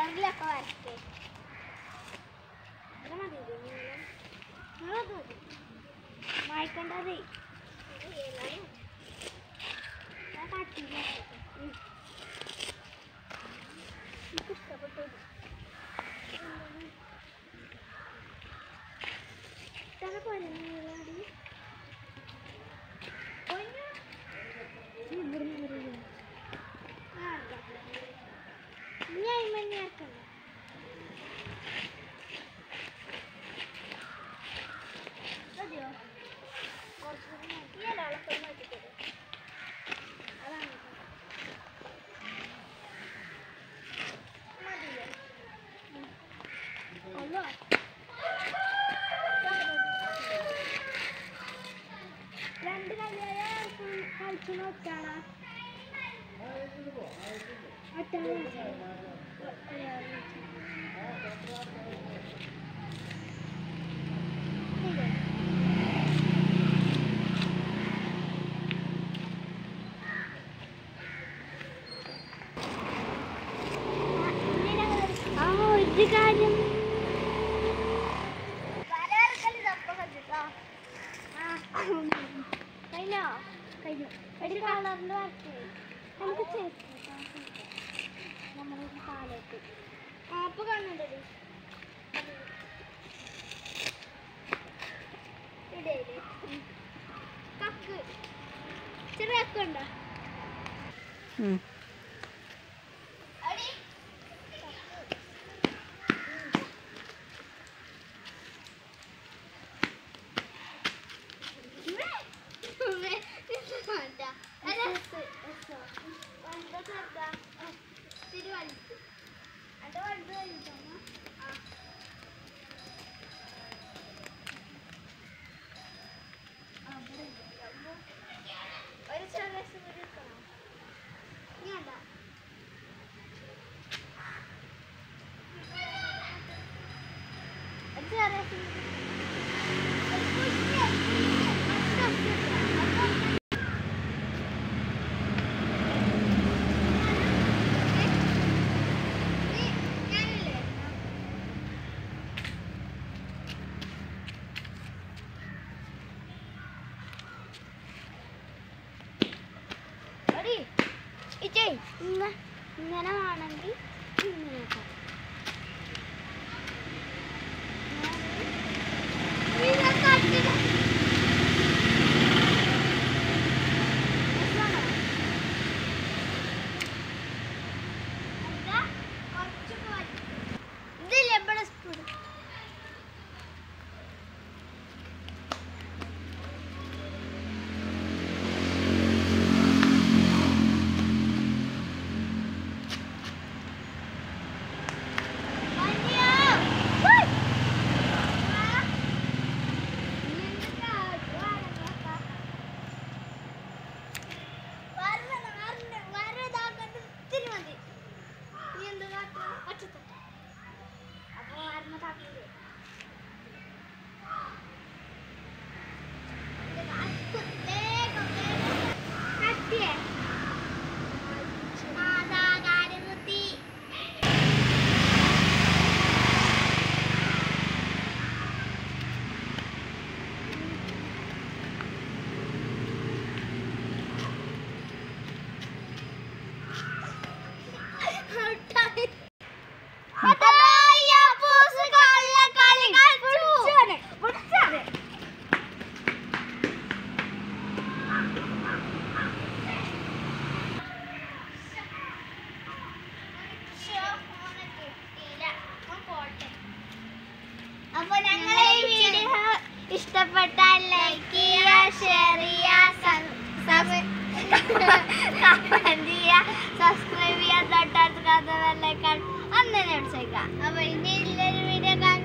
കളറിലൊക്കെ വരട്ടെ ഇത് മതി ഇത് നീളം. നീളമൊക്കെ മതി. മായ്ക്കണ്ടതേ ഇത് ഏതാണ്? ഞാൻ കട്ടിയില്ല ഉം. എനിക്ക് ഇഷ്ടപ്പെട്ടു ഇത്. ഇത്ര പോലെ നീളാടി പൊന്നു. ഇവിടുന്ന് വരില്ല. ആ, ഇതാ. ഇനി അയിമന്നെ ആക്കണം മതിയോ കുറച്ചുകൂടി നോക്കി ഒരാളൊക്കെ നോക്കിത്തരും അതാണ് ഇത്. മതിയോ ഉം. അല്ലോ രണ്ട് കളിയായ കളിച്ചു നോക്കാണ് ഒറ്റാണ് ആ ഒരു കാര്യം കഴിഞ്ഞോ കഴിഞ്ഞു ഒരു കളറിൽ വരട്ടെ നമുക്ക് ചേർക്കാം നമ്മളൊരു കാലേക്ക് ആ അപ്പൊ കാണുന്നുണ്ടല്ലോ ഇടയില് കക്ക് ചെറിയ കക്ക് ഉണ്ടോ അടി ഒരു ചെറിയ സൂര്യ നീ എന്താ ഒരു ചെറിയ സൂര്യ ഇങ്ങനെ ആണെങ്കിൽ ഇങ്ങനെ ആക്കാം. ഇത് കട്ടില്. രസാണോ? എന്താ? കുറച്ചൊക്കെ വറ്റി. ഇതില്ലേ ഇവിടെ spoon? മതിയോ? ഹുയ്. വാ. ഇനി എന്തൊക്കെ ആക്കാം? വരണം, വരണം, വരതാക്കണ്ട ഇത്തിരി മതി. ഇനി എന്ത് കാട്ടണം? ഒറ്റത്തട്ട്. അപ്പൊ വരണം താക്കില്ലേ? ഇത് കാട്ട്. വേഗം, വേഗം. കട്ടിയേ? ആ, ദാ കാല് കുത്തി. ഔട്ടായി. അതായ പൂസ് കള്ള കളി കളിച്ചു. പിടിച്ചാണ്. ശ്ശോ, മോനെ കിട്ടിയില്ല. മോൻ പോട്ടെ. അപ്പൊ ഞങ്ങളെ ഈ വീഡിയോ ഇഷ്ടപ്പെട്ടാൽ ലൈക്ക് ചെയ്യുക ഷെയർ ചെയ്യുക കമന്റ് ചെയ്യുക സബ്സ്ക്രൈബ് ചെയ്യുക തൊട്ടടുത്ത് കാണുന്ന ബെല്ലൈക്കൺ അന്നേരം അടിച്ചേക്കാം അപ്പൊ ഇനി ഉള്ളൊരു വീഡിയോ കാണാൻ